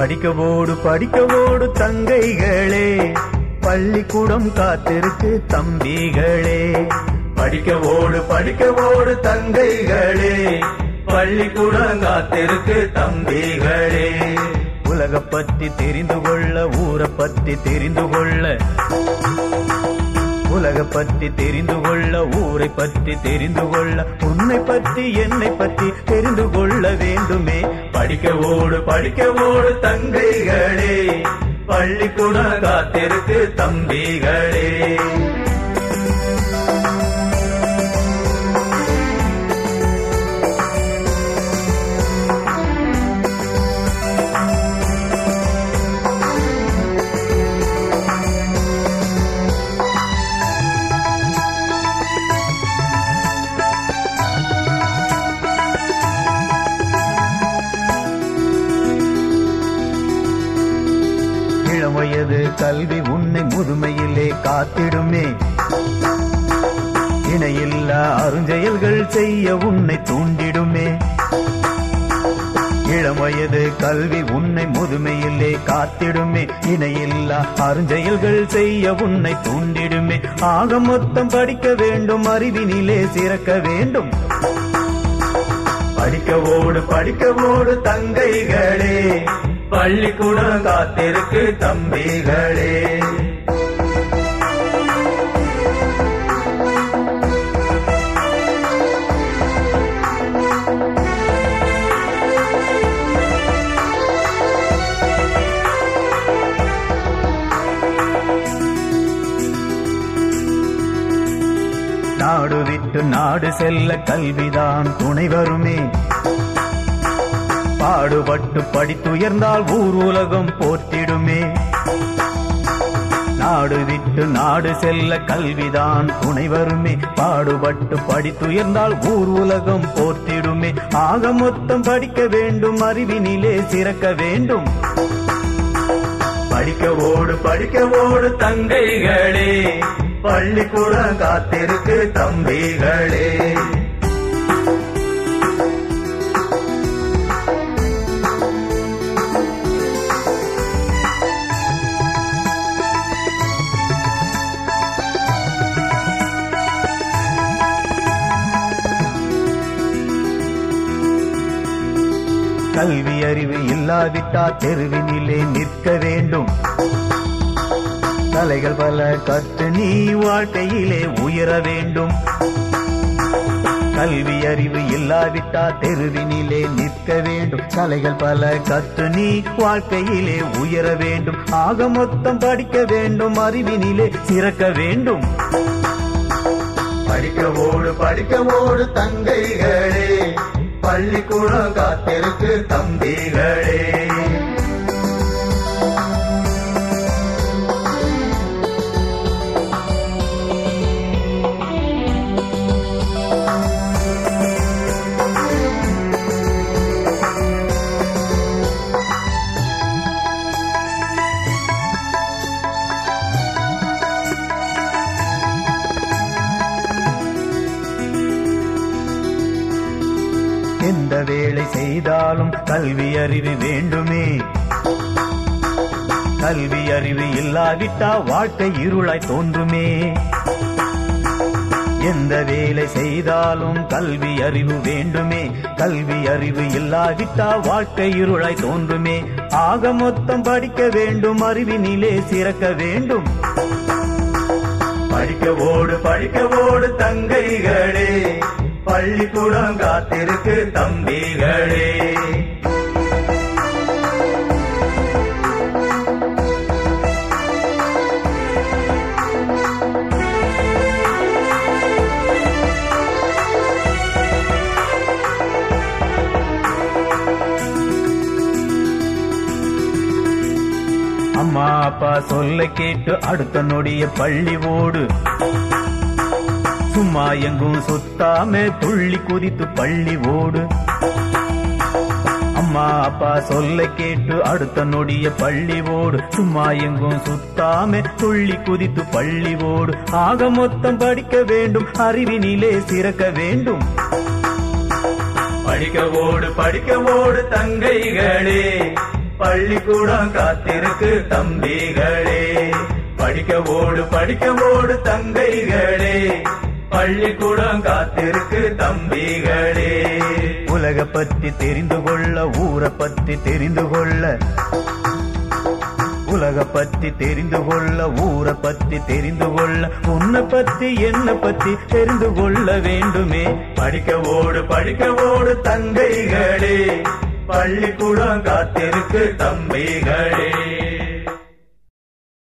படிக்கவோடு படிக்கவோடு தங்கைகளே பள்ளிக்கூடம் காத்திருக்கு தம்பிகளே படிக்கவோடு படிக்கவோடு தங்கைகளே பள்ளிக்கூடம் காத்திருக்கு தம்பிகளே உலக பத்தி தெரிந்து கொள்ள ஊரை பத்தி தெரிந்து கொள்ள உலக பத்தி தெரிந்து கொள்ள ஊரை பற்றி தெரிந்து கொள்ள உன்னை பற்றி என்னை பற்றி தெரிந்து கொள்ள வேண்டுமே படிக்கவோடு படிக்கவோடு தங்கைகளே பள்ளிக்கூடம் காத்திருக்கு தம்பிகளே இளம் வயது கல்வி உன்னை முதுமையிலே காத்திடுமே இணையில்லா அருஞ்செயல்கள் செய்ய உன்னை தூண்டிடுமே இளம் வயது கல்வி உன்னை முதுமையிலே காத்திடுமே இணையில்லா அருஞ்செயல்கள் செய்ய உன்னை தூண்டிடுமே ஆக மொத்தம் படிக்க வேண்டும் அறிவினிலே சிறக்க வேண்டும் படிக்கவோடு படிக்கவோடு தங்கைகளே பள்ளிக்கூடம் காத்திருக்கு தம்பிகளே நாடு விட்டு நாடு செல்ல கல்விதான் துணை வருமே பாடுபட்டு படித்துயர்ந்தால் ஊர் உலகம் போற்றிடுமே நாடு விட்டு நாடு செல்ல கல்விதான் துணை வருமே பாடுபட்டு படித்துயர்ந்தால் ஊர் உலகம் போற்றிடுமே ஆக மொத்தம் படிக்க வேண்டும் அறிவினிலே சிறக்க வேண்டும் படிக்கவோடு படிக்கவோடு தங்கைகளே பள்ளிக்கூடம் காத்திருக்கு தம்பிகளே கல்வி அறிவு இல்லாவிட்டா தெருவினிலே நிற்க வேண்டும் கலைகள் பல கற்று நீ வாழ்க்கையிலே உயர வேண்டும் கல்வி அறிவு இல்லாவிட்டா தெருவினிலே நிற்க வேண்டும் கலைகள் பல கற்று நீ வாழ்க்கையிலே உயர வேண்டும் ஆக மொத்தம் படிக்க வேண்டும் அறிவினிலே சிறக்க வேண்டும் படிக்கவோடு படிக்கவோடு தங்கைகளே பள்ளிக்கூடம் காத்திருக்கு தம்பிகளே எந்த வேலை செய்தாலும் கல்வி அறிவு வேண்டுமே கல்வி அறிவு இல்லாவிட்டா வாழ்க்கை இருளாய் தோன்றுமே எந்த வேலை செய்தாலும் கல்வி அறிவு வேண்டுமே கல்வி அறிவு இல்லாவிட்டா வாழ்க்கை இருளாய் தோன்றுமே ஆக மொத்தம் படிக்க வேண்டும் அறிவினிலே சிறக்க வேண்டும் படிக்கவோடு படிக்கவோடு தங்கைகளே பள்ளிக்கூடம் காத்திருக்கு தம்பிகளே அம்மா அப்பா சொல்ல கேட்டு அடுத்த நொடிய பள்ளி ஓடு சும்மா எங்கும் சுத்தாம துள்ளி குதித்து பள்ளி ஓடு அம்மா அப்பா சொல்ல கேட்டு அடுத்த நொடிய பள்ளி ஓடு சும்மா எங்கும் சுத்தாம துள்ளி குதித்து பள்ளி ஓடு ஆக மொத்தம் படிக்க வேண்டும் அறிவினிலே சிறக்க வேண்டும் படிக்கவோடு படிக்கவோடு தங்கைகளே பள்ளிக்கூடம் காத்திருக்கு தம்பிகளே படிக்க ஓடு படிக்க ஓடு தங்கைகளே பள்ளிக்கூடம் காத்திருக்கு தம்பிகளே உலக பத்தி தெரிந்து கொள்ள ஊரை பத்தி தெரிந்து கொள்ள உலக பத்தி தெரிந்து கொள்ள ஊரை பத்தி தெரிந்து கொள்ள உன்னை பத்தி என்ன பத்தி தெரிந்து கொள்ள வேண்டுமே படிக்க ஓடு படிக்க ஓடு தங்கைகளே பள்ளிக்கூடம் காத்திருக்கு தம்பிகளே